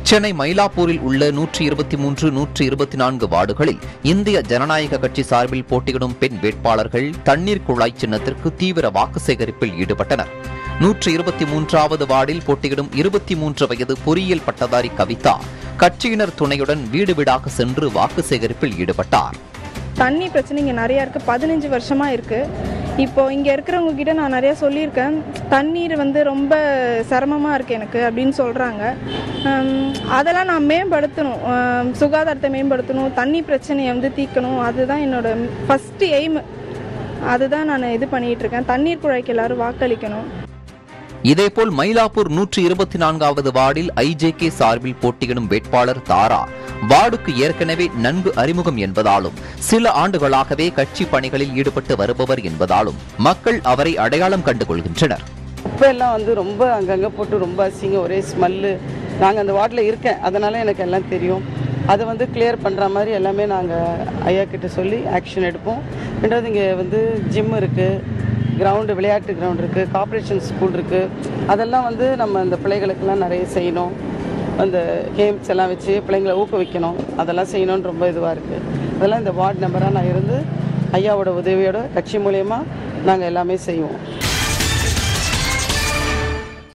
சென்னை மயிலாப்பூரில் உள்ள நூற்றி இருபத்தி மூன்று நூற்றி இருபத்தி நான்கு வார்டுகளில் இந்திய ஜனநாயக கட்சி சார்பில் போட்டியிடும் பெண் வேட்பாளர்கள் தண்ணீர் குழாய் சின்னத்திற்கு தீவிர வாக்கு சேகரிப்பில் ஈடுபட்டனர் நூற்றி இருபத்தி மூன்றாவது வார்டில் போட்டியிடும் இருபத்தி மூன்று வயது பொறியியல் பட்டதாரி கவிதா கட்சியினர் துணையுடன் வீடு வீடாக சென்று வாக்கு சேகரிப்பில் ஈடுபட்டார் தண்ணி பிரச்சனை இங்கே நிறையா இருக்குது பதினஞ்சு வருஷமாக இருக்குது இப்போ இங்கே இருக்கிறவங்க கிட்ட நான் நிறையா சொல்லியிருக்கேன் தண்ணீர் வந்து ரொம்ப சிரமமாக இருக்குது எனக்கு அப்படின்னு சொல்கிறாங்க அதெல்லாம் நான் மேம்படுத்தணும் ஹம், சுகாதாரத்தை மேம்படுத்தணும் தண்ணி பிரச்சனையை வந்து தீர்க்கணும் அதுதான் என்னோட ஃபஸ்ட்டு எய்ம் அதுதான் நான் இது பண்ணிகிட்டு இருக்கேன் தண்ணீர் குழாய்க்கு எல்லாரும் வாக்களிக்கணும் இதேபோல் மயிலாப்பூர் நூற்றி இருபத்தி நான்காவது வார்டில் ஐஜேகே சார்பில் போட்டியிடும் வேட்பாளர் தாரா வார்டுக்கு ஏற்கனவே நன்கு அறிமுகம் என்பதாலும் சில ஆண்டுகளாகவே கட்சி பணிகளில் ஈடுபட்டு வருபவர் என்பதாலும் மக்கள் அவரை அடையாளம் கண்டு கொள்கின்றனர் குப்பை எல்லாம் வந்து ரொம்ப அங்கங்கே போட்டு ரொம்ப அசிங்கம் ஒரே ஸ்மெல்லு நாங்கள் அந்த வார்டில் இருக்கேன் அதனால் எனக்கு எல்லாம் தெரியும் அதை வந்து கிளியர் பண்ணுற மாதிரி எல்லாமே நாங்கள் ஐயா கிட்ட சொல்லி ஆக்ஷன் எடுப்போம் ரெண்டாவது இங்கே வந்து ஜிம் இருக்குது கிரவுண்டு விளையாட்டு கிரவுண்ட் இருக்குது கார்ப்பரேஷன் ஸ்கூல் இருக்குது அதெல்லாம் வந்து நம்ம அந்த பிள்ளைகளுக்கெல்லாம் நிறைய செய்யணும் அந்த கேம்ஸ் எல்லாம் வச்சு பிள்ளைங்களை ஊக்குவிக்கணும் அதெல்லாம் செய்யணும்னு ரொம்ப இதுவாக இருக்குது அதெல்லாம் இந்த வார்டு நம்பராக நான் இருந்து ஐயாவோட உதவியோட கட்சி மூலயமா நாங்கள் எல்லாமே செய்வோம்